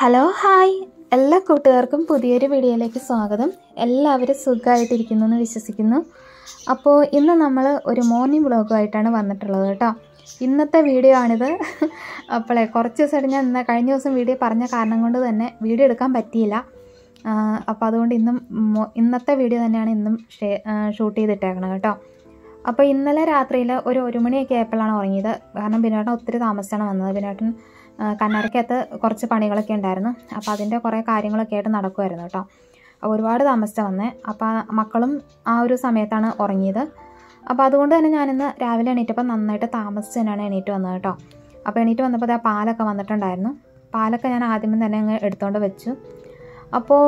hello hi എല്ലാ കൂട്ടുകാർക്കും പുതിയൊരു വീഡിയോയിലേക്ക് സ്വാഗതം എല്ലാവരും സുഖമായിട്ടിരിക്കുന്നു എന്ന് വിശ്വസിക്കുന്നു അപ്പോൾ ഇന്ന് നമ്മൾ ഒരു മോർണിംഗ് വ്ളോഗുമായിട്ടാണ് വന്നിട്ടുള്ളത് കേട്ടോ ഇന്നത്തെ വീഡിയോ ആണിത് അപ്പോളേ കുറച്ച് ദിവസമായിട്ട് ഞാൻ ഇന്ന് കഴിഞ്ഞ ദിവസം വീഡിയോ പറഞ്ഞ കാരണം കൊണ്ട് തന്നെ വീഡിയോ എടുക്കാൻ പറ്റിയില്ല അപ്പോൾ അതുകൊണ്ട് ഇന്നും മൊ- ഇന്നത്തെ വീഡിയോ തന്നെയാണ് ഇന്നും ഷൂട്ട് ചെയ്തിട്ടേക്കണം കേട്ടോ അപ്പോൾ ഇന്നലെ രാത്രിയിൽ ഒരു ഒരു മണിയൊക്കെ ആയപ്പോഴാണ് ഉറങ്ങിയത് കാരണം ബിനോട്ടൻ ഒത്തിരി താമസിച്ചാണ് വന്നത് ബിനോട്ടൻ ആ, കണ്ണാടിക്കകത്ത് കുറച്ച് പണികളൊക്കെ ഉണ്ടായിരുന്നു അപ്പോൾ അതിൻ്റെ കുറേ കാര്യങ്ങളൊക്കെ ആയിട്ട് നടക്കുമായിരുന്നു കേട്ടോ അപ്പോൾ ഒരുപാട് താമസിച്ചാണ് വന്നേ അപ്പോൾ മക്കളും ആ ഒരു സമയത്താണ് ഉറങ്ങിയത് അപ്പോൾ അതുകൊണ്ട് തന്നെ ഞാനിന്ന് രാവിലെ എണീറ്റപ്പോൾ നന്നായിട്ട് താമസിച്ച് തന്നെയാണ് എണീറ്റ് വന്നത് കേട്ടോ അപ്പോൾ എണീറ്റ് വന്നപ്പോൾ ദാ പാലൊക്കെ വന്നിട്ടുണ്ടായിരുന്നു പാലൊക്കെ ഞാൻ ആദ്യമേ തന്നെ അങ്ങ് എടുത്തുകൊണ്ട് വെച്ചു അപ്പോൾ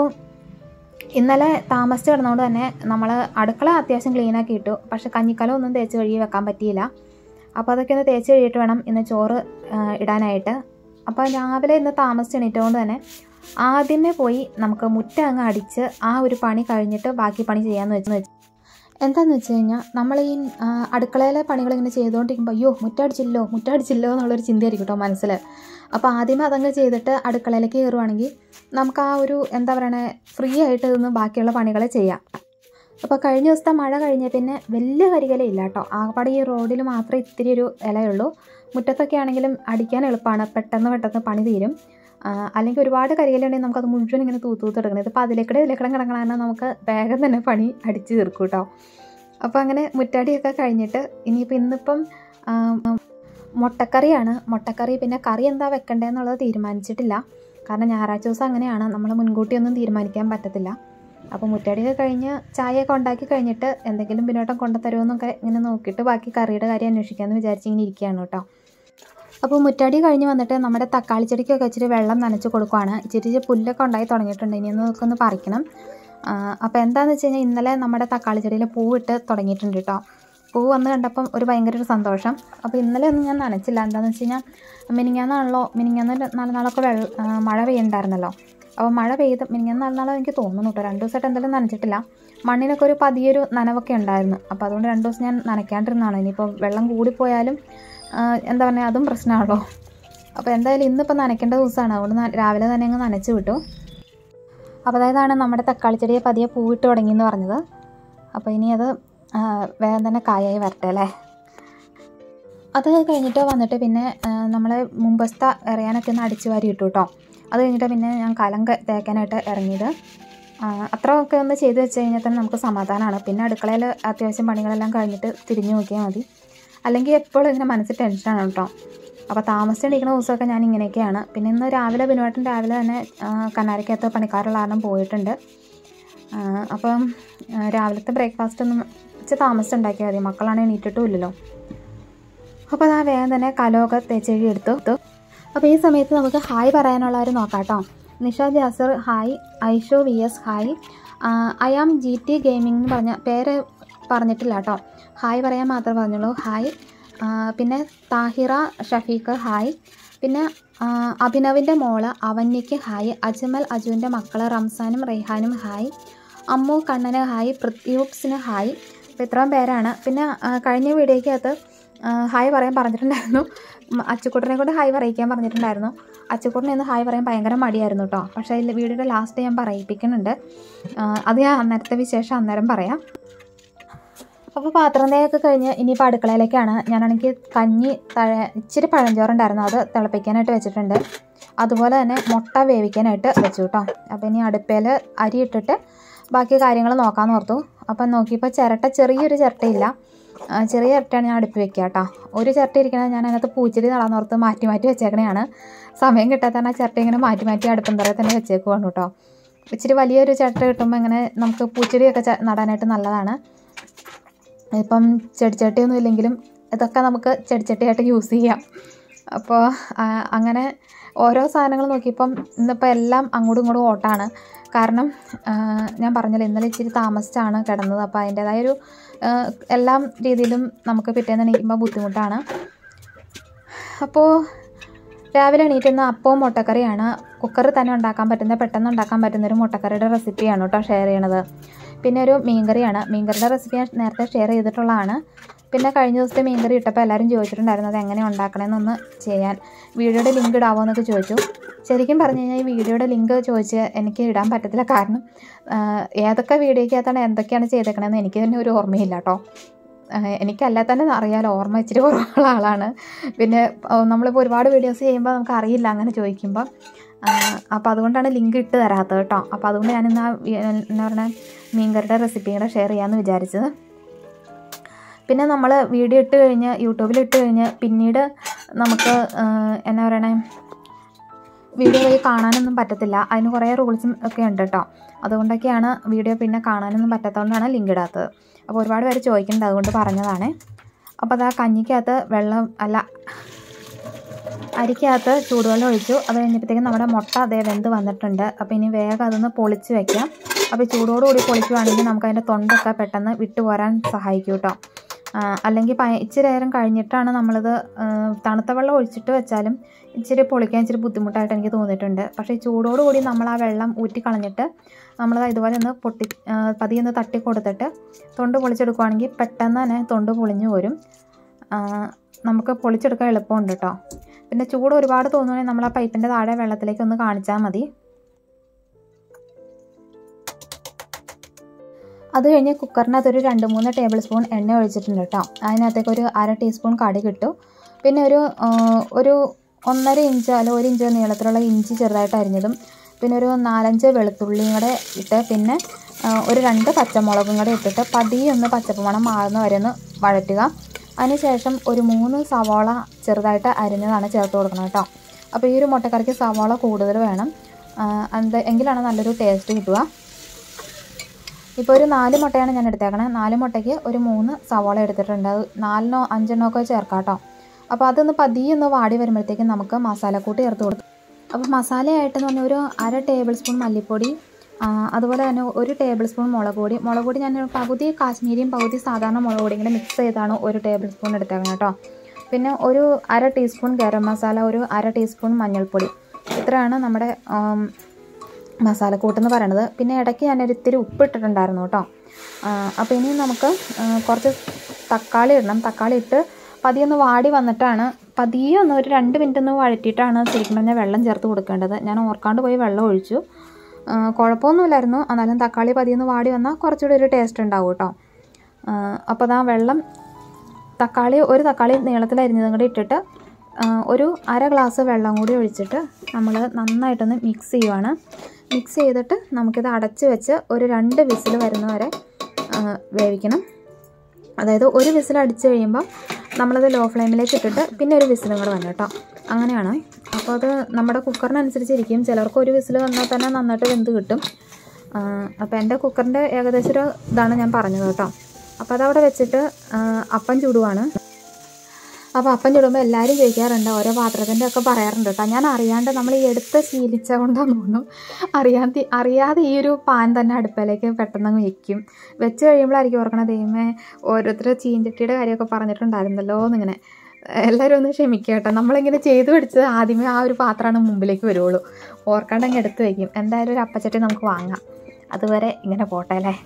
ഇന്നലെ താമസിച്ച് കിടന്നുകൊണ്ട് തന്നെ നമ്മൾ അടുക്കള അത്യാവശ്യം ക്ലീനാക്കി ഇട്ടു പക്ഷെ കഞ്ഞിക്കലം ഒന്നും തേച്ച് കഴുകി വെക്കാൻ പറ്റിയില്ല അപ്പോൾ അതൊക്കെ ഒന്ന് തേച്ച് കഴുകിയിട്ട് വേണം ഇന്ന് ചോറ് ആ, ഇടാനായിട്ട് അപ്പോൾ രാവിലെ ഇന്ന് താമസിച്ച് എണീറ്റുകൊണ്ട് തന്നെ ആദ്യമേ പോയി നമുക്ക് മുറ്റ അങ്ങ് അടിച്ച് ആ ഒരു പണി കഴിഞ്ഞിട്ട് ബാക്കി പണി ചെയ്യാമെന്ന് വെച്ച് വെച്ചു എന്താണെന്ന് വെച്ച് കഴിഞ്ഞാൽ നമ്മൾ ഈ ആ, അടുക്കളയിലെ പണികൾ ഇങ്ങനെ ചെയ്തുകൊണ്ടിരിക്കുമ്പോൾ അയ്യോ മുറ്റടിച്ചില്ലോ മുറ്റടിച്ചില്ലോ എന്നുള്ളൊരു ചിന്തയായിരിക്കും കേട്ടോ മനസ്സിൽ അപ്പോൾ ആദ്യമേ അതങ്ങ് ചെയ്തിട്ട് അടുക്കളയിലേക്ക് കയറുവാണെങ്കിൽ നമുക്ക് ആ ഒരു എന്താ പറയണേ ഫ്രീ ആയിട്ട് നിന്ന് ബാക്കിയുള്ള പണികൾ ചെയ്യാം അപ്പോൾ കഴിഞ്ഞ ദിവസത്തെ മഴ കഴിഞ്ഞ പിന്നെ വലിയ കരികലയില്ല കേട്ടോ ആകപ്പാടെ ഈ റോഡിൽ മാത്രമേ ഇത്തിരി ഒരു ഇലയുള്ളൂ മുറ്റത്തൊക്കെ ആണെങ്കിലും അടിക്കാൻ എളുപ്പമാണ് പെട്ടെന്ന് പെട്ടെന്ന് പണി തീരും ആ, അല്ലെങ്കിൽ ഒരുപാട് കരികലുണ്ടെങ്കിൽ നമുക്കത് മുഴുവൻ ഇങ്ങനെ തൂത്തൂത്ത് എടുക്കണം ഇതിപ്പോൾ അതിലേക്കൂടെ ഇതിലേക്കൂടെ കിടക്കണമെന്ന് നമുക്ക് വേഗം തന്നെ പണി അടിച്ച് തീർക്കും കേട്ടോ അപ്പോൾ അങ്ങനെ മുറ്റടിയൊക്കെ കഴിഞ്ഞിട്ട് ഇനിയിപ്പോൾ ഇന്നിപ്പം ആ, മുട്ടക്കറിയാണ് മുട്ടക്കറി പിന്നെ കറി എന്താ വെക്കണ്ടേന്നുള്ളത് തീരുമാനിച്ചിട്ടില്ല കാരണം ഞായറാഴ്ച ദിവസം അങ്ങനെയാണ് നമ്മൾ മുൻകൂട്ടിയൊന്നും തീരുമാനിക്കാൻ പറ്റത്തില്ല അപ്പോൾ മുറ്റടിയൊക്കെ കഴിഞ്ഞ് ചായയൊക്കെ ഉണ്ടാക്കി കഴിഞ്ഞിട്ട് എന്തെങ്കിലും പിന്നോട്ടം കൊണ്ടു തരുമെന്നൊക്കെ ഇങ്ങനെ നോക്കിയിട്ട് ബാക്കി കറിയുടെ കാര്യം അന്വേഷിക്കാമെന്ന് വിചാരിച്ച് ഇങ്ങനെ ഇരിക്കുകയാണ് കേട്ടോ അപ്പോൾ മുറ്റടി കഴിഞ്ഞ് വന്നിട്ട് നമ്മുടെ തക്കാളി ചെടിക്കൊക്കെ ഇച്ചിരി വെള്ളം നനച്ച് കൊടുക്കുവാണ് ഇച്ചിരി ഇച്ചിരി പുല്ലൊക്കെ ഉണ്ടായി തുടങ്ങിയിട്ടുണ്ട് ഇനി ഒന്ന് ഒന്ന് പറിക്കണം അപ്പോൾ എന്താണെന്ന് വെച്ച് കഴിഞ്ഞാൽ ഇന്നലെ നമ്മുടെ തക്കാളി ചെടിയിൽ പൂവിട്ട് തുടങ്ങിയിട്ടുണ്ട് കേട്ടോ പൂ വന്ന് കണ്ടപ്പം ഒരു ഭയങ്കര ഒരു സന്തോഷം അപ്പോൾ ഇന്നലെ ഒന്നും ഞാൻ നനച്ചില്ല എന്താണെന്ന് വെച്ച് കഴിഞ്ഞാൽ മിനിങ്ങാന്നാണല്ലോ മിനിങ്ങാന്ന് നാല് നാളൊക്കെ വെള്ള ആ, മഴ പെയ്യുണ്ടായിരുന്നല്ലോ അപ്പോൾ മഴ പെയ്ത് മിനിങ്ങാന്ന് നാല് നാളെ എനിക്ക് തോന്നുന്നു കേട്ടോ രണ്ട് ദിവസമായിട്ട് എന്തായാലും നനച്ചിട്ടില്ല മണ്ണിനൊക്കെ ഒരു പതിയൊരു നനവൊക്കെ ഉണ്ടായിരുന്നു അപ്പോൾ അതുകൊണ്ട് രണ്ട് ദിവസം ഞാൻ നനയ്ക്കാണ്ടിരുന്നതാണ് ഇനിയിപ്പോൾ വെള്ളം കൂടിപ്പോയാലും ആ, എന്താ പറയുക അതും പ്രശ്നമാണല്ലോ അപ്പോൾ എന്തായാലും ഇന്നിപ്പോൾ നനയ്ക്കേണ്ട ദിവസമാണ് അതുകൊണ്ട് ന- രാവിലെ തന്നെ അങ്ങ് നനച്ച് വിട്ടു അപ്പോൾ അതായതാണ് നമ്മുടെ തക്കാളി ചെടിയെ പതിയെ പൂവിട്ട് തുടങ്ങി എന്ന് പറഞ്ഞത് അപ്പോൾ ഇനി അത് ആ, വേഗം തന്നെ കായായി വരട്ടെ അല്ലേ അത് കഴിഞ്ഞിട്ട് വന്നിട്ട് പിന്നെ നമ്മൾ മുമ്പസ്ത എറിയാനൊക്കെ ഒന്ന് അടിച്ചു വാരി ഇട്ടു കേട്ടോ അത് കഴിഞ്ഞിട്ട് പിന്നെ ഞാൻ കലം ക- തേക്കാനായിട്ട് ഇറങ്ങിയത് ആ, അത്രയൊക്കെ ഒന്ന് ചെയ്ത് വെച്ച് കഴിഞ്ഞാൽ തന്നെ നമുക്ക് സമാധാനമാണ് പിന്നെ അടുക്കളയിൽ അത്യാവശ്യം പണികളെല്ലാം കഴിഞ്ഞിട്ട് തിരിഞ്ഞു നോക്കിയാൽ മതി അല്ലെങ്കിൽ എപ്പോഴും ഇങ്ങനെ മനസ്സിൽ ടെൻഷനാണ് കേട്ടോ അപ്പോൾ താമസിച്ചിരിക്കുന്ന ദിവസമൊക്കെ ഞാൻ ഇങ്ങനെയൊക്കെയാണ് പിന്നെ ഇന്ന് രാവിലെ ബിനുവാട്ടൻ രാവിലെ തന്നെ ആ, കണ്ണാരക്കകത്ത് പണിക്കാരുള്ള കാരണം പോയിട്ടുണ്ട് ആ, അപ്പം ആ, രാവിലത്തെ ബ്രേക്ക്ഫാസ്റ്റ് ഒന്നും ഇച്ചിരി താമസിച്ചുണ്ടാക്കിയാൽ മതി മക്കളാണ് എണീറ്റിട്ടും ഇല്ലല്ലോ അപ്പോൾ അതാ വേഗം തന്നെ കലമൊക്കെ തേച്ചെഴുതി എടുത്തു അപ്പോൾ ഈ സമയത്ത് നമുക്ക് ഹായ് പറയാനുള്ളവർ നോക്കാം കേട്ടോ നിഷ ജാസർ ഹായ് ഐഷോ V S hi I am G T gaming എന്ന് പറഞ്ഞ പേര് പറഞ്ഞിട്ടില്ല കേട്ടോ ഹായ് പറയാൻ മാത്രമേ പറഞ്ഞുള്ളൂ ഹായ് ആ, പിന്നെ താഹിറ ഷഫീഖ് ഹായ് പിന്നെ ആ, അഭിനവിൻ്റെ മോള് അവന്യയ്ക്ക് ഹായ് അജ്മൽ അജുവിൻ്റെ മക്കൾ റംസാനും റെയ്ഹാനും ഹായ് അമ്മു കണ്ണന് ഹായ് പൃഥ്യൂപ്സിന് ഹായ് അപ്പോൾ ഇത്രയും പേരാണ് പിന്നെ ആ, കഴിഞ്ഞ വീഡിയോയ്ക്കകത്ത് ആ, ഹായ് പറയാൻ പറഞ്ഞിട്ടുണ്ടായിരുന്നു ഉം, അച്ചുക്കുട്ടനെ കൊണ്ട് ഹായ് പറയിക്കാൻ പറഞ്ഞിട്ടുണ്ടായിരുന്നു അച്ചുക്കുട്ടനെ ഇന്ന് ഹായ് പറയാൻ ഭയങ്കര മടിയായിരുന്നു കേട്ടോ പക്ഷേ അതിൽ വീഡിയോയുടെ ലാസ്റ്റ് ഞാൻ പറയിപ്പിക്കുന്നുണ്ട് ആ, അത് ഞാൻ അന്നേരത്തെ വിശേഷം അന്നേരം പറയാം അപ്പോൾ പാത്രം തേയൊക്കെ കഴിഞ്ഞ് ഇനിയിപ്പോൾ അടുക്കളയിലേക്കാണ് ഞാനാണെങ്കിൽ കഞ്ഞി തഴ ഇച്ചിരി പഴഞ്ചോറുണ്ടായിരുന്നു അത് തിളപ്പിക്കാനായിട്ട് വെച്ചിട്ടുണ്ട് അതുപോലെ തന്നെ മുട്ട വേവിക്കാനായിട്ട് വെച്ചു കേട്ടോ അപ്പോൾ ഇനി അടുപ്പയിൽ അരി ഇട്ടിട്ട് ബാക്കി കാര്യങ്ങൾ നോക്കാമെന്ന് ഓർത്തു അപ്പം നോക്കിയപ്പോൾ ചിരട്ട ചെറിയൊരു ചിരട്ടയില്ല ആ, ചെറിയ ചിരട്ടയാണ് ഞാൻ അടുപ്പ് വെക്കുക കേട്ടോ ഒരു ചിരട്ട ഇരിക്കണത് ഞാൻ അതിനകത്ത് പൂച്ചെടി നടാന്നോർത്ത് മാറ്റി മാറ്റി വെച്ചേക്കണെയാണ് സമയം കിട്ടാത്ത ആ ചിരട്ട ഇങ്ങനെ മാറ്റി മാറ്റി അടുപ്പം തറ തന്നെ വെച്ചേക്കുവാണ് കേട്ടോ ഇച്ചിരി വലിയൊരു ചിരട്ട കിട്ടുമ്പോൾ ഇങ്ങനെ നമുക്ക് പൂച്ചെടിയൊക്കെ ച- നടാനായിട്ട് നല്ലതാണ് ഇപ്പം ചെടിച്ചട്ടിയൊന്നും ഇല്ലെങ്കിലും ഇതൊക്കെ നമുക്ക് ചെടിച്ചട്ടിയായിട്ട് യൂസ് ചെയ്യാം അപ്പോൾ ആ, അങ്ങനെ ഓരോ സാധനങ്ങൾ നോക്കിയപ്പം ഇന്നിപ്പോൾ എല്ലാം അങ്ങോട്ടും ഇങ്ങോട്ടും ഓട്ടാണ് കാരണം ആ, ഞാൻ പറഞ്ഞല്ലോ ഇന്നലെ ഇച്ചിരി താമസിച്ചാണ് കിടന്നത് അപ്പോൾ അതിൻ്റേതായ ഒരു ആ, എല്ലാ രീതിയിലും നമുക്ക് പിറ്റേന്ന് എണീക്കുമ്പോൾ ബുദ്ധിമുട്ടാണ് അപ്പോൾ രാവിലെ എണീറ്റുന്ന അപ്പവും മുട്ടക്കറിയാണ് കുക്കറിൽ തന്നെ ഉണ്ടാക്കാൻ പറ്റുന്ന പെട്ടെന്ന് ഉണ്ടാക്കാൻ പറ്റുന്ന ഒരു മുട്ടക്കറിയുടെ റെസിപ്പിയാണ് കേട്ടോ ഷെയർ ചെയ്യണത് പിന്നെ ഒരു മീൻകറിയാണ് മീൻകറിയുടെ റെസിപ്പി ഞാൻ നേരത്തെ ഷെയർ ചെയ്തിട്ടുള്ളതാണ് പിന്നെ കഴിഞ്ഞ ദിവസത്തെ മീൻകറി ഇട്ടപ്പോൾ എല്ലാവരും ചോദിച്ചിട്ടുണ്ടായിരുന്നു അത് എങ്ങനെ ഉണ്ടാക്കണമെന്നൊന്ന് ചെയ്യാൻ വീഡിയോയുടെ ലിങ്ക് ഇടാവോ എന്നൊക്കെ ചോദിച്ചു ശരിക്കും പറഞ്ഞു കഴിഞ്ഞാൽ ഈ വീഡിയോയുടെ ലിങ്ക് ചോദിച്ച് എനിക്ക് ഇടാൻ പറ്റത്തില്ല കാരണം ആ, ഏതൊക്കെ വീഡിയോയ്ക്കകത്താണ് എന്തൊക്കെയാണ് ചെയ്തേക്കണമെന്ന് എനിക്ക് തന്നെ ഒരു ഓർമ്മയില്ല കേട്ടോ എനിക്കല്ല തന്നെ അറിയാലോ ഓർമ്മ ഇച്ചിരി കുറവുള്ള ആളാണ് പിന്നെ ആ, നമ്മളിപ്പോൾ ഒരുപാട് വീഡിയോസ് ചെയ്യുമ്പോൾ നമുക്ക് അറിയില്ല അങ്ങനെ ചോദിക്കുമ്പോൾ അപ്പോൾ അതുകൊണ്ടാണ് ലിങ്ക് ഇട്ട് തരാത്തത് കേട്ടോ അപ്പോൾ അതുകൊണ്ട് ഞാനിന്ന് ആ വി- എന്താ പറയുക മീൻകറിയുടെ റെസിപ്പി കൂടെ ഷെയർ ചെയ്യാമെന്ന് വിചാരിച്ചത് പിന്നെ നമ്മൾ വീഡിയോ ഇട്ട് കഴിഞ്ഞ് യൂട്യൂബിൽ ഇട്ട് കഴിഞ്ഞ് പിന്നീട് നമുക്ക് ആ, എന്നാ പറയണേ വീഡിയോ വഴി കാണാനൊന്നും പറ്റത്തില്ല അതിന് കുറേ റൂൾസും ഒക്കെ ഉണ്ട് കേട്ടോ അതുകൊണ്ടൊക്കെയാണ് വീഡിയോ പിന്നെ കാണാനൊന്നും പറ്റാത്തതുകൊണ്ടാണ് ലിങ്ക് ഇടാത്തത് അപ്പോൾ ഒരുപാട് പേര് ചോദിക്കുന്നുണ്ട് അതുകൊണ്ട് പറഞ്ഞതാണ് അപ്പോൾ അതാ കഞ്ഞിക്കകത്ത് വെള്ളം അല്ല അരിക്കകത്ത് ചൂടുവെള്ളം ഒഴിച്ചു അത് കഴിഞ്ഞപ്പോഴത്തേക്കും നമ്മുടെ മുട്ട അതേ വെന്ത് വന്നിട്ടുണ്ട് അപ്പോൾ ഇനി വേഗം അതൊന്ന് പൊളിച്ച് വെക്കാം അപ്പോൾ ഈ ചൂടോടുകൂടി പൊളിക്കുവാണെങ്കിൽ നമുക്ക് അതിൻ്റെ തൊണ്ടൊക്കെ പെട്ടെന്ന് വിട്ടുപോരാൻ സഹായിക്കും കേട്ടോ ആ, അല്ലെങ്കിൽ പ ഇച്ചിരി നേരം കഴിഞ്ഞിട്ടാണ് നമ്മളിത് ആ, തണുത്ത വെള്ളം ഒഴിച്ചിട്ട് വെച്ചാലും ഇച്ചിരി പൊളിക്കാൻ ഇച്ചിരി ബുദ്ധിമുട്ടായിട്ട് എനിക്ക് തോന്നിയിട്ടുണ്ട് പക്ഷേ ഈ ചൂടോടുകൂടി നമ്മൾ ആ വെള്ളം ഊറ്റി കളഞ്ഞിട്ട് നമ്മൾ ഇതുപോലെ ഒന്ന് പൊട്ടി ആ, പതിയെ ഒന്ന് തട്ടി കൊടുത്തിട്ട് തൊണ്ട് പൊളിച്ചെടുക്കുവാണെങ്കിൽ പെട്ടെന്ന് തന്നെ തൊണ്ട് പൊളിഞ്ഞു വരും ആ, നമുക്ക് പൊളിച്ചെടുക്കാൻ എളുപ്പമുണ്ട് കേട്ടോ പിന്നെ ചൂട് ഒരുപാട് തോന്നുകയാണെങ്കിൽ നമ്മൾ ആ പൈപ്പിൻ്റെ താഴെ വെള്ളത്തിലേക്ക് ഒന്ന് കാണിച്ചാൽ മതി അത് കഴിഞ്ഞ് കുക്കറിനകത്ത് ഒരു രണ്ട് മൂന്ന് ടേബിൾ സ്പൂൺ എണ്ണ ഒഴിച്ചിട്ടുണ്ട് കേട്ടോ അതിനകത്തേക്ക് ഒരു അര ടീസ്പൂൺ കടി കിട്ടും പിന്നെ ഒരു ആ, ഒരു ഒന്നര ഇഞ്ച് അല്ല ഒരു ഇഞ്ച് നീളത്തിലുള്ള ഇഞ്ചി ചെറുതായിട്ട് അരിഞ്ഞതും പിന്നെ ഒരു നാലഞ്ച് വെളുത്തുള്ളിയും കൂടെ ഇട്ട് പിന്നെ ആ, ഒരു രണ്ട് പച്ചമുളകും കൂടെ ഇട്ടിട്ട് പതിയെ ഒന്ന് പച്ചപ്പ് മണം മാറുന്ന വരെ ഒന്ന് വഴറ്റുക അതിനുശേഷം ഒരു മൂന്ന് സവാള ചെറുതായിട്ട് അരിഞ്ഞതാണ് ചേർത്ത് കൊടുക്കണം കേട്ടോ അപ്പോൾ ഈ ഒരു മുട്ടക്കറിക്ക് സവാള കൂടുതൽ വേണം ആ, എന്ത് എങ്കിലാണ് നല്ലൊരു ടേസ്റ്റ് കിട്ടുക ഇപ്പോൾ ഒരു നാല് മുട്ടയാണ് ഞാൻ എടുത്തേക്കണേ നാല് മുട്ടയ്ക്ക് ഒരു മൂന്ന് സവാള എടുത്തിട്ടുണ്ട് അത് നാലിനോ അഞ്ചെണ്ണോ ഒക്കെ ചേർക്കാം കേട്ടോ അപ്പോൾ അതൊന്ന് പതിയെ ഒന്ന് വാടി വരുമ്പോഴത്തേക്കും നമുക്ക് മസാലക്കൂട്ട് ചേർത്ത് കൊടുക്കും അപ്പോൾ മസാലയായിട്ടെന്ന് പറഞ്ഞാൽ ഒരു അര ടേബിൾ സ്പൂൺ മല്ലിപ്പൊടി ആ, അതുപോലെ തന്നെ ഒരു ടേബിൾ സ്പൂൺ മുളക് പൊടി മുളക് പൊടി ഞാൻ പകുതി കാശ്മീരിയും പകുതി സാധാരണ മുളക് പൊടിയും കൂടെ മിക്സ് ചെയ്താണ് ഒരു ടേബിൾ സ്പൂൺ എടുത്തേക്കണം കേട്ടോ പിന്നെ ഒരു അര ടീസ്പൂൺ ഗരം മസാല ഒരു അര ടീസ്പൂൺ മഞ്ഞൾപ്പൊടി ഇത്രയാണ് നമ്മുടെ ആം, മസാലക്കൂട്ടെന്ന് പറയണത് പിന്നെ ഇടയ്ക്ക് ഞാനൊരു ഇത്തിരി ഉപ്പ് ഇട്ടിട്ടുണ്ടായിരുന്നു കേട്ടോ അപ്പോൾ ഇനി നമുക്ക് ആ, കുറച്ച് തക്കാളി ഇടണം തക്കാളി ഇട്ട് പതിയെ ഒന്ന് വാടി വന്നിട്ടാണ് പതിയെ ഒന്ന് ഒരു രണ്ട് മിനിറ്റ് ഒന്ന് വഴറ്റിയിട്ടാണ് ശരിക്കും പറഞ്ഞാൽ വെള്ളം ചേർത്ത് കൊടുക്കേണ്ടത് ഞാൻ ഓർക്കാണ്ട് പോയി വെള്ളം ഒഴിച്ചു ആ, കുഴപ്പമൊന്നുമില്ലായിരുന്നു എന്നാലും തക്കാളി പതിയെ ഒന്ന് വാടി വന്നാൽ കുറച്ചുകൂടി ഒരു ടേസ്റ്റ് ഉണ്ടാവും കേട്ടോ അപ്പോൾ അതാ വെള്ളം തക്കാളി ഒരു തക്കാളി നീളത്തിൽ അരിഞ്ഞതും കൂടി ഇട്ടിട്ട് ആ, ഒരു അര ഗ്ലാസ് വെള്ളം കൂടി ഒഴിച്ചിട്ട് നമ്മൾ നന്നായിട്ടൊന്ന് മിക്സ് ചെയ്യുവാണ് മിക്സ് ചെയ്തിട്ട് നമുക്കിത് അടച്ച് വെച്ച് ഒരു രണ്ട് വിസിൽ വരുന്ന വരെ ആ, വേവിക്കണം അതായത് ഒരു വിസിൽ അടിച്ച് കഴിയുമ്പോൾ നമ്മളത് ലോ ഫ്ലെയിമിലേക്ക് ഇട്ടിട്ട് പിന്നെ ഒരു വിസിലും കൂടെ വന്നു കേട്ടോ അങ്ങനെയാണ് അപ്പോൾ അത് നമ്മുടെ കുക്കറിനനുസരിച്ചിരിക്കും ചിലർക്ക് ഒരു വിസിൽ വന്നാൽ തന്നെ നന്നായിട്ട് വെന്ത് കിട്ടും ആ, അപ്പോൾ എൻ്റെ കുക്കറിൻ്റെ ഏകദേശം ഒരു ഇതാണ് ഞാൻ പറഞ്ഞത് കേട്ടോ അപ്പോൾ അതവിടെ വെച്ചിട്ട് ആ, അപ്പം ചൂടുവാണ് അപ്പോൾ അപ്പം ചുടുമ്പോൾ എല്ലാവരും ചോദിക്കാറുണ്ട് ഓരോ പാത്രത്തിൻ്റെ ഒക്കെ പറയാറുണ്ട് കേട്ടോ ഞാൻ അറിയാണ്ട് നമ്മൾ ഈ എടുത്ത് ശീലിച്ച കൊണ്ടാന്ന് തോന്നുന്നു അറിയാതെ അറിയാതെ ഈ ഒരു പാൻ തന്നെ അടുപ്പിലേക്ക് പെട്ടെന്ന് അങ്ങ് വെക്കും വെച്ച് കഴിയുമ്പോഴായിരിക്കും ഓർക്കണത് ദൈവമേ ഓരോരുത്തർ ചീഞ്ചട്ടിയുടെ കാര്യമൊക്കെ പറഞ്ഞിട്ടുണ്ടായിരുന്നല്ലോ എന്നിങ്ങനെ എല്ലാവരും ഒന്ന് ക്ഷമിക്കുക കേട്ടോ നമ്മളിങ്ങനെ ചെയ്തു പിടിച്ചത് ആദ്യമേ ആ ഒരു പാത്രമാണ് മുമ്പിലേക്ക് വരുള്ളൂ ഓർക്കാണ്ട് അങ്ങ് എടുത്ത് വയ്ക്കും എന്തായാലും ഒരു അപ്പച്ചട്ടി നമുക്ക് വാങ്ങാം അതുവരെ ഇങ്ങനെ പോട്ടെ അല്ലേ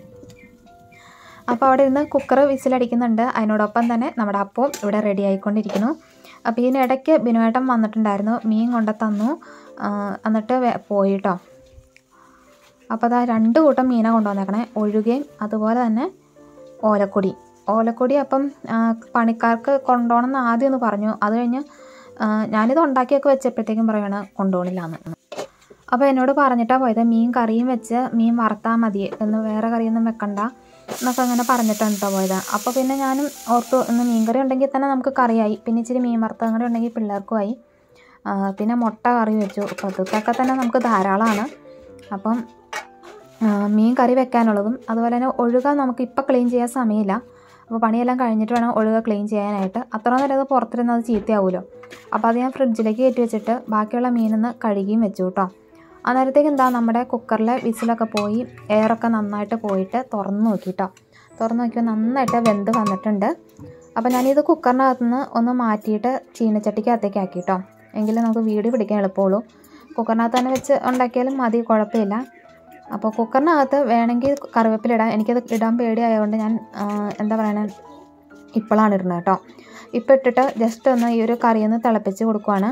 അപ്പോൾ അവിടെ ഇരുന്ന് കുക്കർ വിസിലടിക്കുന്നുണ്ട് അതിനോടൊപ്പം തന്നെ നമ്മുടെ അപ്പവും ഇവിടെ റെഡി ആയിക്കൊണ്ടിരിക്കുന്നു അപ്പോൾ ഇതിനിടയ്ക്ക് ബിനുവേട്ടൻ വന്നിട്ടുണ്ടായിരുന്നു മീൻ കൊണ്ട തന്നു ആ, എന്നിട്ട് വേ- പോയി കേട്ടോ അപ്പോൾ അതാ രണ്ട് കൂട്ടം മീനാണ് കൊണ്ടുവന്നേക്കണേ ഒഴുകയും അതുപോലെ തന്നെ ഓലക്കൊടി ഓലക്കൊടി അപ്പം ആ, പണിക്കാർക്ക് കൊണ്ടുപോകണം എന്ന് ആദ്യം ഒന്ന് പറഞ്ഞു അത് കഴിഞ്ഞ് ആ, ഞാനിത് ഉണ്ടാക്കിയൊക്കെ വെച്ചപ്പോഴത്തേക്കും പറയുകയാണ് കൊണ്ടുപോകണില്ലാന്ന് അപ്പോൾ എന്നോട് പറഞ്ഞിട്ടാണ് പോയത് മീൻ കറിയും വെച്ച് മീൻ വറുത്താൽ മതി എന്ന് വേറെ കറിയൊന്നും വെക്കണ്ട എന്നൊക്കെ അങ്ങനെ പറഞ്ഞിട്ടാണ് കേട്ടോ പോയത് അപ്പോൾ പിന്നെ ഞാനും ഓർത്തു ഇന്ന് മീൻ കറി ഉണ്ടെങ്കിൽ തന്നെ നമുക്ക് കറിയായി പിന്നെ ഇച്ചിരി മീൻ വറുത്തതും കൂടെ ഉണ്ടെങ്കിൽ പിള്ളേർക്കുമായി ആ, പിന്നെ മുട്ട കറി വെച്ചു അപ്പോൾ അതൊക്കെ തന്നെ നമുക്ക് ധാരാളമാണ് അപ്പം ആ, മീൻ കറി വെക്കാനുള്ളതും അതുപോലെ തന്നെ ഒഴുക നമുക്ക് ഇപ്പം ക്ലീൻ ചെയ്യാൻ സമയമില്ല അപ്പോൾ പണിയെല്ലാം കഴിഞ്ഞിട്ട് വേണം ഒഴുക ക്ലീൻ ചെയ്യാനായിട്ട് അത്ര നേരം അത് പുറത്തിരുന്ന് അത് ചീത്തയാവുമല്ലോ അപ്പോൾ അത് ഞാൻ ഫ്രിഡ്ജിലേക്ക് കയറ്റി വെച്ചിട്ട് ബാക്കിയുള്ള മീനൊന്ന് കഴുകിയും വെച്ചു കേട്ടോ അന്നേരത്തേക്ക് എന്താ നമ്മുടെ കുക്കറിലെ വിസിലൊക്കെ പോയി എയറൊക്കെ നന്നായിട്ട് പോയിട്ട് തുറന്ന് നോക്കി കേട്ടോ തുറന്ന് നോക്കിയപ്പോൾ നന്നായിട്ട് വെന്ത് വന്നിട്ടുണ്ട് അപ്പോൾ ഞാനിത് കുക്കറിനകത്ത് നിന്ന് ഒന്ന് മാറ്റിയിട്ട് ചീനച്ചട്ടിക്കകത്തേക്ക് ആക്കി കേട്ടോ എങ്കിലും നമുക്ക് വീട് പിടിക്കാൻ എളുപ്പമുള്ളൂ കുക്കറിനകത്ത് തന്നെ വെച്ച് ഉണ്ടാക്കിയാലും മതി കുഴപ്പമില്ല അപ്പോൾ കുക്കറിനകത്ത് വേണമെങ്കിൽ കറിവേപ്പില ഇടാം എനിക്കത് ഇടാൻ പേടിയായതുകൊണ്ട് ഞാൻ ആ, എന്താ പറയണേ ഇപ്പോഴാണ് ഇടുന്നത് കേട്ടോ ഇപ്പോൾ ഇട്ടിട്ട് ജസ്റ്റ് ഒന്ന് ഈ ഒരു കറിയൊന്ന് തിളപ്പിച്ച് കൊടുക്കുവാണ്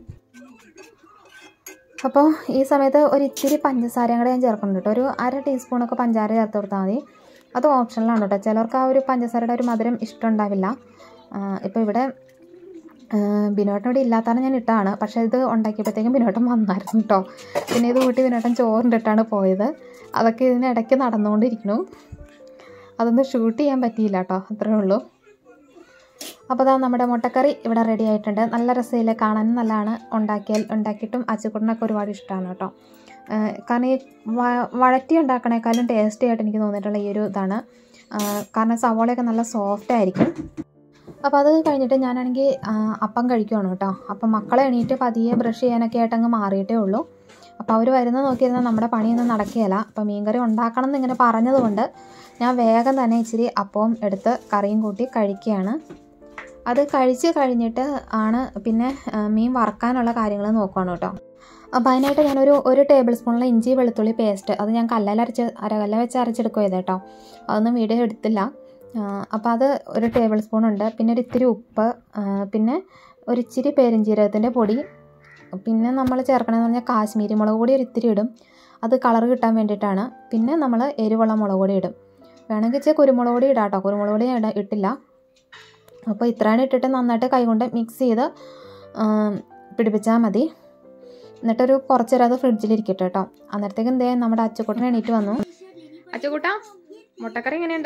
അപ്പോൾ ഈ സമയത്ത് ഒരു ഇച്ചിരി പഞ്ചസാരയും കൂടെ ഞാൻ ചേർക്കുന്നുണ്ട് കേട്ടോ ഒരു അര ടീസ്പൂണൊക്കെ പഞ്ചസാര ചേർത്ത് കൊടുത്താൽ മതി അത് ഓപ്ഷനിലാണ് കേട്ടോ ചിലർക്ക് ആ ഒരു പഞ്ചസാരയുടെ ഒരു മധുരം ഇഷ്ടമുണ്ടാവില്ല ഇപ്പോൾ ഇവിടെ ബിനോട്ടൻ ഇവിടെ ഇല്ലാത്താണ് ഞാൻ ഇട്ടതാണ് പക്ഷേ ഇത് ഉണ്ടാക്കിയപ്പോഴത്തേക്കും ബിനോട്ടൻ വന്നായിരുന്നു കേട്ടോ പിന്നെ ഇത് കൂട്ടി ബിനോട്ടൻ ചോറിട്ടിട്ടാണ് പോയത് അതൊക്കെ ഇതിനിടയ്ക്ക് നടന്നുകൊണ്ടിരിക്കുന്നു അതൊന്നും ഷൂട്ട് ചെയ്യാൻ പറ്റിയില്ല കേട്ടോ അത്രേ ഉള്ളൂ അപ്പോൾ അതാ നമ്മുടെ മുട്ടക്കറി ഇവിടെ റെഡി ആയിട്ടുണ്ട് നല്ല രസമില്ല കാണാനും നല്ലതാണ് ഉണ്ടാക്കിയാൽ ഉണ്ടാക്കിയിട്ടും അച്ചുക്കുട്ടനൊക്കെ ഒരുപാട് ഇഷ്ടമാണ് കേട്ടോ കാരണം ഈ വഴറ്റി ഉണ്ടാക്കണേക്കാളും ടേസ്റ്റി ആയിട്ട് എനിക്ക് തോന്നിയിട്ടുള്ള ഈ ഒരു ഇതാണ് കാരണം സവോളയൊക്കെ നല്ല സോഫ്റ്റ് ആയിരിക്കും അപ്പോൾ അത് കഴിഞ്ഞിട്ട് ഞാനാണെങ്കിൽ അപ്പം കഴിക്കുവാണ് കേട്ടോ അപ്പം മക്കളെ എണീറ്റ് പതിയെ ബ്രഷ് ചെയ്യാനൊക്കെ ആയിട്ട് അങ്ങ് മാറിയിട്ടേ ഉള്ളൂ അപ്പോൾ അവർ വരുന്നത് നോക്കിയിരുന്നാൽ നമ്മുടെ പണിയൊന്നും നടക്കുകയില്ല അപ്പോൾ മീൻകറി ഉണ്ടാക്കണം എന്നിങ്ങനെ പറഞ്ഞതുകൊണ്ട് ഞാൻ വേഗം തന്നെ ഇച്ചിരി അപ്പവും എടുത്ത് കറിയും കൂട്ടി കഴിക്കുകയാണ് അത് കഴിച്ച് കഴിഞ്ഞിട്ട് ആണ് പിന്നെ മീൻ വറക്കാനുള്ള കാര്യങ്ങൾ നോക്കുകയാണ് കേട്ടോ അപ്പോൾ അതിനായിട്ട് ഞാനൊരു ഒരു ടേബിൾ സ്പൂണിലെ ഇഞ്ചി വെളുത്തുള്ളി പേസ്റ്റ് അത് ഞാൻ കല്ലല അരച്ച് അരകല്ല വെച്ച് അരച്ചെടുക്കുക ചെയ്ത് കേട്ടോ അതൊന്നും വീഡിയോ എടുത്തില്ല അപ്പോൾ അത് ഒരു ടേബിൾ സ്പൂൺ ഉണ്ട് പിന്നെ ഒരു ഇത്തിരി ഉപ്പ് പിന്നെ ഒരു ഇച്ചിരി പെരിഞ്ജീരകത്തിൻ്റെ പൊടി പിന്നെ നമ്മൾ ചേർക്കണമെന്ന് പറഞ്ഞാൽ കാശ്മീരി മുളക് പൊടി ഒരു ഇത്തിരി ഇടും അത് കളർ കിട്ടാൻ വേണ്ടിയിട്ടാണ് പിന്നെ നമ്മൾ എരിവുള്ള മുളക് പൊടി ഇടും വേണമെങ്കിൽ ഇച്ചിരി കുരുമുളക് പൊടി ഇടാം കേട്ടോ കുരുമുളക് പൊടി ഇട ഇട്ടില്ല അപ്പോൾ ഇത്രയാണ് ഇട്ടിട്ട് നന്നായിട്ട് കൈകൊണ്ട് മിക്സ് ചെയ്ത് പിടിപ്പിച്ചാൽ മതി എന്നിട്ടൊരു കുറച്ച് നേരം അത് ഫ്രിഡ്ജിലിരിക്കട്ടെ കേട്ടോ അന്നേരത്തേക്ക് എന്തേ നമ്മുടെ അച്ചക്കുട്ടൻ എണീറ്റ് വന്നു അച്ചക്കുട്ട മുട്ടക്കറി എങ്ങനെയുണ്ട്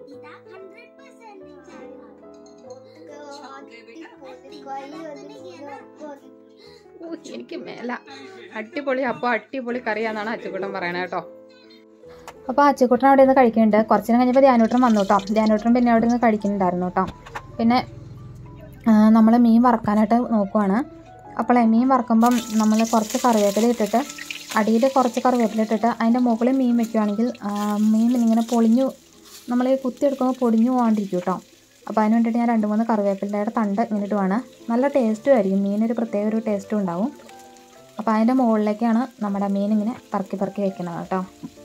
എനിക്ക് മേല അടിപൊളി അപ്പോൾ അടിപൊളി കറിയാന്നാണ് അച്ചക്കുട്ടൻ പറയണത് കേട്ടോ അപ്പോൾ അച്ചക്കുട്ടൻ അവിടെ നിന്ന് കഴിക്കുന്നുണ്ട് കുറച്ച് നേരം കഴിഞ്ഞപ്പോൾ ധ്യാനൂട്ടൻ വന്നു കേട്ടോ ധ്യാനൂട്ടൻ പിന്നെ അവിടെ നിന്ന് കഴിക്കുന്നുണ്ടായിരുന്നു കേട്ടോ പിന്നെ നമ്മൾ മീൻ വറക്കാനായിട്ട് നോക്കുവാണ് അപ്പോൾ മീൻ വറക്കുമ്പം നമ്മൾ കുറച്ച് കറിവേപ്പില ഇട്ടിട്ട് അടിയിൽ കുറച്ച് കറിവേപ്പില ഇട്ടിട്ട് അതിൻ്റെ മുകളിൽ മീൻ വെക്കുകയാണെങ്കിൽ മീൻ ഇങ്ങനെ പൊളിഞ്ഞു നമ്മൾ കുത്തിയെടുക്കുമ്പോൾ പൊടിഞ്ഞു പോകാണ്ടിരിക്കും കേട്ടോ അപ്പോൾ അതിന് വേണ്ടിയിട്ട് ഞാൻ രണ്ട് മൂന്ന് കറിവേപ്പിലയുടെ തണ്ട് ഇങ്ങനെ ഇടുവാണ് നല്ല ടേസ്റ്റും ആയിരിക്കും മീനൊരു പ്രത്യേക ഒരു ടേസ്റ്റും ഉണ്ടാവും അപ്പോൾ അതിൻ്റെ മുകളിലേക്കാണ് നമ്മുടെ മീൻ ഇങ്ങനെ പറക്കി പറക്കി വെക്കുന്നത് കേട്ടോ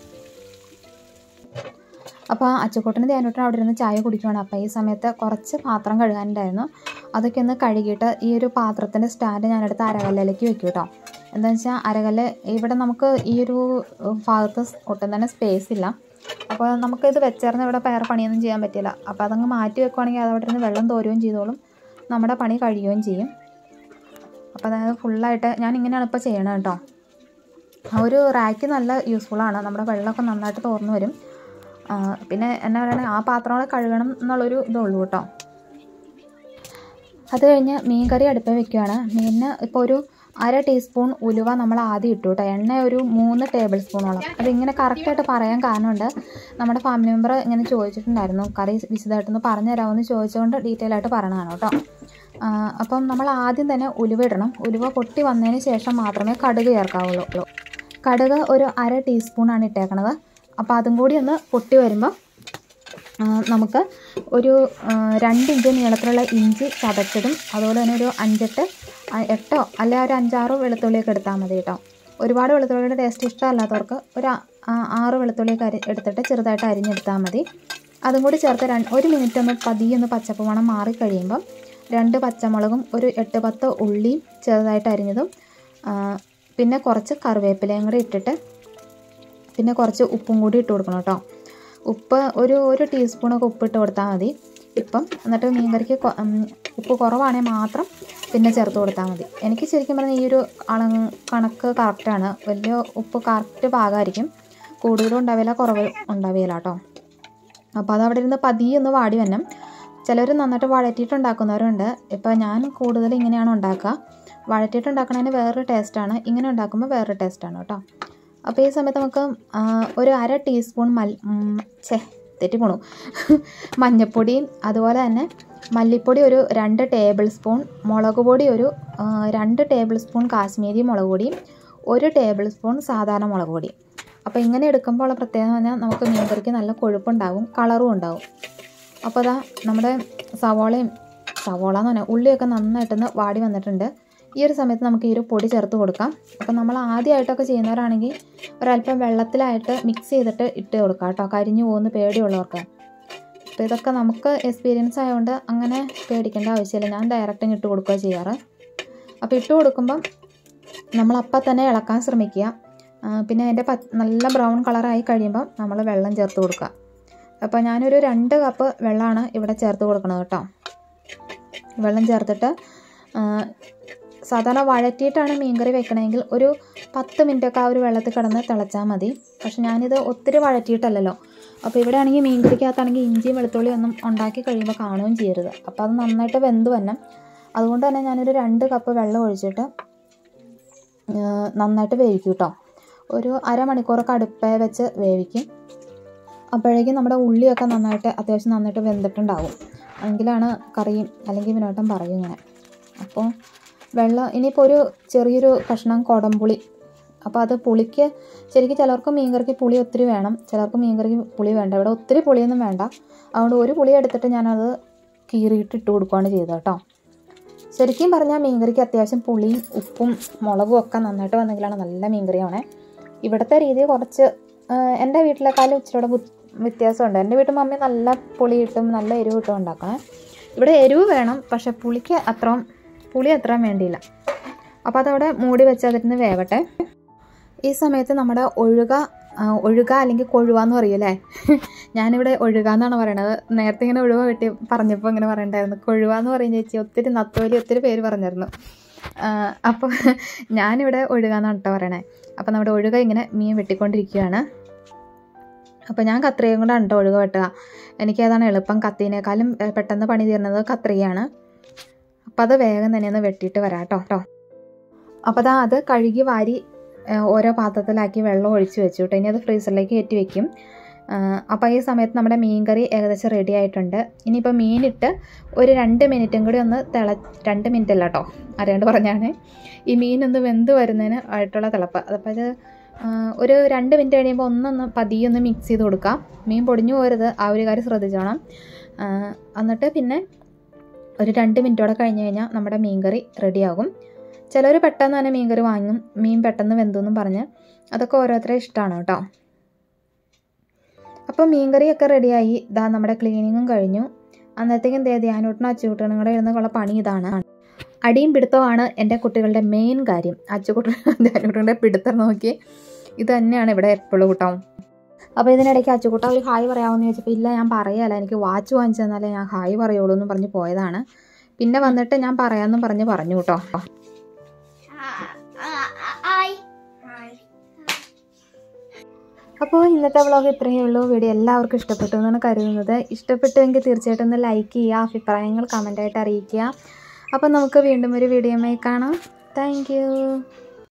അപ്പോൾ അച്ചക്കൂട്ടിന് ധ്യാനൂട്ടൻ അവിടെ ഇരുന്ന് ചായ കുടിക്കുകയാണ് അപ്പോൾ ഈ സമയത്ത് കുറച്ച് പാത്രം കഴുകാനുണ്ടായിരുന്നു അതൊക്കെ ഒന്ന് കഴുകിയിട്ട് ഈ ഒരു പാത്രത്തിൻ്റെ സ്റ്റാൻഡ് ഞാനെടുത്ത് അരകല്ലിലേക്ക് വെക്കും കേട്ടോ എന്താണെന്ന് വെച്ചാൽ അരകല്ല് ഇവിടെ നമുക്ക് ഈ ഒരു ഭാഗത്ത് ഒട്ടും തന്നെ സ്പേസ് ഇല്ല അപ്പോൾ നമുക്കിത് വെച്ചേർന്ന് ഇവിടെ വേറെ പണിയൊന്നും ചെയ്യാൻ പറ്റില്ല അപ്പോൾ അതങ്ങ് മാറ്റി വെക്കുവാണെങ്കിൽ അത് അവിടെ നിന്ന് വെള്ളം തോരുകയും ചെയ്തോളും നമ്മുടെ പണി കഴിയുകയും ചെയ്യും അപ്പോൾ അതായത് ഫുള്ളായിട്ട് ഞാൻ ഇങ്ങനെയാണ് ഇപ്പോൾ ചെയ്യണത് കേട്ടോ ആ ഒരു റാക്ക് നല്ല യൂസ്ഫുള്ളാണ് നമ്മുടെ വെള്ളമൊക്കെ നന്നായിട്ട് തോർന്നു വരും പിന്നെ എന്നാ പറയുക ആ പാത്രങ്ങൾ കഴുകണം എന്നുള്ളൊരു ഇതുള്ളൂ കേട്ടോ അത് കഴിഞ്ഞ് മീൻ കറി അടുപ്പിൽ വെക്കുകയാണ് മീനിന് ഇപ്പോൾ ഒരു അര ടീസ്പൂൺ ഉലുവ നമ്മൾ ആദ്യം ഇട്ടു കേട്ടോ എണ്ണ ഒരു മൂന്ന് ടേബിൾ സ്പൂണോളം അതിങ്ങനെ കറക്റ്റായിട്ട് പറയാൻ കാരണമുണ്ട് നമ്മുടെ ഫാമിലി മെമ്പർ ഇങ്ങനെ ചോദിച്ചിട്ടുണ്ടായിരുന്നു കറി വിശദമായിട്ടൊന്ന് പറഞ്ഞു തരാമെന്ന് ചോദിച്ചുകൊണ്ട് ഡീറ്റെയിൽ ആയിട്ട് പറയണതാണ് കേട്ടോ അപ്പം നമ്മൾ ആദ്യം തന്നെ ഉലുവ ഇടണം ഉലുവ പൊട്ടി വന്നതിന് ശേഷം മാത്രമേ കടുക് ചേർക്കാവുള്ളൂ കടുക് ഒരു അര ടീസ്പൂണാണ് ഇട്ടേക്കണത് അപ്പോൾ അതും കൂടി ഒന്ന് പൊട്ടി വരുമ്പോൾ നമുക്ക് ഒരു രണ്ട് ഇഞ്ച് നീളത്തിലുള്ള ഇഞ്ചി ചതച്ചതും അതുപോലെ തന്നെ ഒരു അഞ്ചെട്ട് എട്ടോ അല്ലെ ഒരു അഞ്ചാറ് വെളുത്തുള്ളിയൊക്കെ എടുത്താൽ മതി കേട്ടോ ഒരുപാട് വെളുത്തുള്ളിയുടെ ടേസ്റ്റ് ഇഷ്ടമല്ലാത്തവർക്ക് ഒരു ആറ് വെളുത്തുള്ളിയൊക്കെ അരി എടുത്തിട്ട് ചെറുതായിട്ട് അരിഞ്ഞെടുത്താൽ മതി അതും കൂടി ചേർത്ത് രണ്ട് ഒരു മിനിറ്റ് ഒന്ന് പതിയെ ഒന്ന് പച്ചപ്പ് മണം മാറിക്കഴിയുമ്പം രണ്ട് പച്ചമുളകും ഒരു എട്ട് പത്ത് ഉള്ളിയും ചെറുതായിട്ട് അരിഞ്ഞതും പിന്നെ കുറച്ച് കറിവേപ്പിലയും കൂടി ഇട്ടിട്ട് പിന്നെ കുറച്ച് ഉപ്പും കൂടി ഇട്ട് കൊടുക്കണം കേട്ടോ ഉപ്പ് ഒരു ഒരു ടീസ്പൂണൊക്കെ ഉപ്പിട്ട് കൊടുത്താൽ മതി ഇപ്പം എന്നിട്ട് മീൻകറിക്ക് ഉപ്പ് കുറവാണെങ്കിൽ മാത്രം പിന്നെ ചേർത്ത് കൊടുത്താൽ മതി എനിക്ക് ശരിക്കും പറഞ്ഞാൽ ഈ ഒരു അള കണക്ക് കറക്റ്റാണ് വലിയ ഉപ്പ് കറക്റ്റ് പാകമായിരിക്കും കൂടുതലും ഉണ്ടാവില്ല കുറവ് ഉണ്ടാവില്ല കേട്ടോ അപ്പോൾ അത് അവിടെ ഇരുന്ന് പതിയെ ഒന്ന് വാടി വന്നം ചിലർ നന്നായിട്ട് വഴറ്റിയിട്ട് ഉണ്ടാക്കുന്നവരുണ്ട് ഇപ്പോൾ ഞാൻ കൂടുതൽ ഇങ്ങനെയാണ് ഉണ്ടാക്കുക വഴറ്റിയിട്ട് ഉണ്ടാക്കുന്നതിന് വേറൊരു ടേസ്റ്റാണ് ഇങ്ങനെ ഉണ്ടാക്കുമ്പോൾ വേറൊരു ടേസ്റ്റാണ് കേട്ടോ അപ്പോൾ ഈ സമയത്ത് നമുക്ക് ഒരു അര ടീസ്പൂൺ മൽ ഛേ തെറ്റിപ്പോണു മഞ്ഞൾപ്പൊടിയും അതുപോലെ തന്നെ മല്ലിപ്പൊടി ഒരു രണ്ട് ടേബിൾ സ്പൂൺ മുളക് പൊടി ഒരു രണ്ട് ടേബിൾ സ്പൂൺ കാശ്മീരി മുളക് പൊടിയും ഒരു ടേബിൾ സ്പൂൺ സാധാരണ മുളക് പൊടി അപ്പോൾ ഇങ്ങനെ എടുക്കുമ്പോൾ ഉള്ള പ്രത്യേകത എന്ന് പറഞ്ഞാൽ നമുക്ക് മീൻകറിക്ക് നല്ല കൊഴുപ്പുണ്ടാവും കളറും ഉണ്ടാവും അപ്പോൾ അതാ നമ്മുടെ സവോളയും സവോള എന്ന് പറഞ്ഞാൽ ഉള്ളിയൊക്കെ നന്നായിട്ടൊന്ന് വാടി വന്നിട്ടുണ്ട് ഈ ഒരു സമയത്ത് നമുക്ക് ഈ ഒരു പൊടി ചേർത്ത് കൊടുക്കാം അപ്പോൾ നമ്മൾ ആദ്യമായിട്ടൊക്കെ ചെയ്യുന്നവരാണെങ്കിൽ ഒരല്പം വെള്ളത്തിലായിട്ട് മിക്സ് ചെയ്തിട്ട് ഇട്ട് കൊടുക്കാം കേട്ടോ കരിഞ്ഞു പോകുന്ന പേടിയുള്ളവർക്ക് അപ്പോൾ ഇതൊക്കെ നമുക്ക് എക്സ്പീരിയൻസ് ആയതുകൊണ്ട് അങ്ങനെ പേടിക്കേണ്ട ആവശ്യമില്ല ഞാൻ ഡയറക്റ്റ് ഇട്ട് കൊടുക്കുക ചെയ്യാറ് അപ്പോൾ ഇട്ട് കൊടുക്കുമ്പം നമ്മൾ അപ്പം തന്നെ ഇളക്കാൻ ശ്രമിക്കുക ആ, പിന്നെ അതിൻ്റെ പ നല്ല ബ്രൗൺ കളറായി കഴിയുമ്പം നമ്മൾ വെള്ളം ചേർത്ത് കൊടുക്കുക അപ്പോൾ ഞാനൊരു രണ്ട് കപ്പ് വെള്ളമാണ് ഇവിടെ ചേർത്ത് കൊടുക്കണത് കേട്ടോ വെള്ളം ചേർത്തിട്ട് ആ, സാധാരണ വഴറ്റിയിട്ടാണ് മീൻകറി വെക്കണമെങ്കിൽ ഒരു പത്ത് മിനിറ്റൊക്കെ ആ ഒരു വെള്ളത്തിൽ കിടന്ന് തിളച്ചാൽ മതി പക്ഷെ ഞാനിത് ഒത്തിരി വഴറ്റിയിട്ടല്ലല്ലോ അപ്പോൾ ഇവിടെ ആണെങ്കിൽ മീൻകറിക്കകത്താണെങ്കിൽ ഇഞ്ചിയും വെളുത്തുള്ളിയും ഒന്നും ഉണ്ടാക്കി കഴിയുമ്പോൾ കാണുകയും ചെയ്യരുത് അപ്പോൾ അത് നന്നായിട്ട് വെന്ത് വരണം അതുകൊണ്ട് തന്നെ ഞാനൊരു രണ്ട് കപ്പ് വെള്ളം ഒഴിച്ചിട്ട് ആ, നന്നായിട്ട് വേവിക്കും കേട്ടോ ഒരു അരമണിക്കൂറൊക്കെ അടുപ്പേ വെച്ച് വേവിക്കും അപ്പോഴേക്കും നമ്മുടെ ഉള്ളിയൊക്കെ നന്നായിട്ട് അത്യാവശ്യം നന്നായിട്ട് വെന്തിട്ടുണ്ടാവും എങ്കിലാണ് കറിയും അല്ലെങ്കിൽ വിനോട്ടം പറയും ഇങ്ങനെ അപ്പോൾ വെള്ളം ഇനിയിപ്പോൾ ഒരു ചെറിയൊരു കഷ്ണം കുടംപുളി അപ്പോൾ അത് പുളിക്ക് ശരിക്കും ചിലർക്ക് മീൻകറിക്ക് പുളി ഒത്തിരി വേണം ചിലർക്ക് മീൻകറിക്ക് പുളി വേണ്ട ഇവിടെ ഒത്തിരി പുളിയൊന്നും വേണ്ട അതുകൊണ്ട് ഒരു പുളി എടുത്തിട്ട് ഞാനത് കീറിയിട്ട് ഇട്ട് കൊടുക്കുകയാണ് ചെയ്തത് കേട്ടോ ശരിക്കും പറഞ്ഞാൽ മീൻകറിക്ക് അത്യാവശ്യം പുളിയും ഉപ്പും മുളകും ഒക്കെ നന്നായിട്ട് വന്നെങ്കിലാണ് നല്ല മീൻകറിയാവണേ ഇവിടുത്തെ രീതി കുറച്ച് ആ, എൻ്റെ വീട്ടിലേക്കാളും ഇച്ചിരി കൂടെ വ്യത്യാസമുണ്ട് എൻ്റെ വീട്ടിൽ മമ്മി നല്ല പുളി ഇട്ടും നല്ല എരിവ് ഇട്ടും ഉണ്ടാക്കണേ ഇവിടെ എരിവ് വേണം പക്ഷെ പുളിക്ക് അത്രയും പുളി അത്രയും വേണ്ടിയില്ല അപ്പോൾ അതവിടെ മൂടി വെച്ച് അതിരുന്ന് വേവട്ടെ ഈ സമയത്ത് നമ്മുടെ ഒഴുക ആ, ഒഴുക അല്ലെങ്കിൽ കൊഴുവ എന്ന് പറയൂലേ ഞാനിവിടെ ഒഴുക എന്നാണ് പറയണത് നേരത്തെ ഇങ്ങനെ ഒഴുവ വെട്ടി പറഞ്ഞപ്പോൾ ഇങ്ങനെ പറയണ്ടായിരുന്നു കൊഴുവ എന്ന് പറയും ചേച്ചി ഒത്തിരി നത്തോലി ഒത്തിരി പേര് പറഞ്ഞിരുന്നു അപ്പോൾ ഞാനിവിടെ ഒഴുക എന്നാണ് കേട്ടോ പറയണേ അപ്പോൾ നമ്മുടെ ഒഴുക ഇങ്ങനെ മീൻ വെട്ടിക്കൊണ്ടിരിക്കുകയാണ് അപ്പോൾ ഞാൻ കത്രികയും കൊണ്ടാണ് കേട്ടോ ഒഴുക വെട്ടുക എനിക്കതാണ് എളുപ്പം കത്തീനേക്കാളും ഏ, പെട്ടെന്ന് പണി തീർന്നത് കത്രികയാണ് അപ്പോൾ അത് വേഗം തന്നെ ഒന്ന് വെട്ടിയിട്ട് വരാം കേട്ടോ കേട്ടോ അപ്പോൾ അതാ അത് കഴുകി വാരി ഏ, ഓരോ പാത്രത്തിലാക്കി വെള്ളം ഒഴിച്ച് വെച്ചു കേട്ടോ ഇനി അത് ഫ്രീസറിലേക്ക് കയറ്റി വെക്കും അപ്പോൾ ഈ സമയത്ത് നമ്മുടെ മീൻ കറി ഏകദേശം റെഡി ആയിട്ടുണ്ട് ഇനിയിപ്പോൾ മീനിട്ട് ഒരു രണ്ട് മിനിറ്റും കൂടി ഒന്ന് തിള രണ്ട് മിനിറ്റ് അല്ല കേട്ടോ അറിയാണ്ട് പറഞ്ഞാണ് ഈ മീനൊന്ന് വെന്ത് വരുന്നതിന് ആയിട്ടുള്ള തിളപ്പ് അതപ്പോൾ ഇത് ആ, ഒരു രണ്ട് മിനിറ്റ് കഴിയുമ്പോൾ ഒന്നൊന്ന് പതിയെ ഒന്ന് മിക്സ് ചെയ്ത് കൊടുക്കാം മീൻ പൊടിഞ്ഞു പോരുത് ആ ഒരു കാര്യം ശ്രദ്ധിച്ചോണം ആ, എന്നിട്ട് പിന്നെ ഒരു രണ്ട് മിനിറ്റോടെ കഴിഞ്ഞ് കഴിഞ്ഞാൽ നമ്മുടെ മീൻ കറി റെഡിയാകും ചിലർ പെട്ടെന്ന് തന്നെ മീൻ കറി വാങ്ങും മീൻ പെട്ടെന്ന് വെന്തു എന്നും പറഞ്ഞ് അതൊക്കെ ഓരോരുത്തരെ ഇഷ്ടമാണ് കേട്ടോ അപ്പോൾ മീൻ കറിയൊക്കെ റെഡിയായി ഇതാ നമ്മുടെ ക്ലീനിങ്ങും കഴിഞ്ഞു അന്നത്തേക്കും ദേ ധ്യാനൂട്ടനും അച്ചുകൂട്ടനും കൂടെ ഇരുന്നുള്ള പണി ഇതാണ് അടിയും പിടുത്തമാണ് എൻ്റെ കുട്ടികളുടെ മെയിൻ കാര്യം അച്ചുകുട്ടൻ ധ്യാനൂട്ടൻ്റെ പിടുത്തം നോക്കി ഇത് തന്നെയാണ് ഇവിടെ എപ്പോഴും കൂട്ടോ അപ്പോൾ ഇതിനിടയ്ക്ക് അച്ചുകുട്ട ഒരു ഹായ് പറയാമെന്ന് ചോദിച്ചപ്പോൾ ഇല്ല ഞാൻ പറയാല്ല എനിക്ക് വാച്ച് വാങ്ങിച്ചു തന്നാലേ ഞാൻ ഹായ് പറയുള്ളൂ എന്ന് പറഞ്ഞ് പോയതാണ് പിന്നെ വന്നിട്ട് ഞാൻ പറയാമെന്നും പറഞ്ഞ് പറഞ്ഞു കേട്ടോ ഹായ് അപ്പോൾ ഇന്നത്തെ വ്ളോഗ് ഇത്രയേ ഉള്ളൂ വീഡിയോ എല്ലാവർക്കും ഇഷ്ടപ്പെട്ടു എന്നാണ് കരുതുന്നത് ഇഷ്ടപ്പെട്ടുവെങ്കിൽ തീർച്ചയായിട്ടും ഒന്ന് ലൈക്ക് ചെയ്യുക അഭിപ്രായങ്ങൾ കമൻ്റായിട്ട് അറിയിക്കുക അപ്പോൾ നമുക്ക് വീണ്ടും ഒരു വീഡിയോയുമായി കാണാം താങ്ക്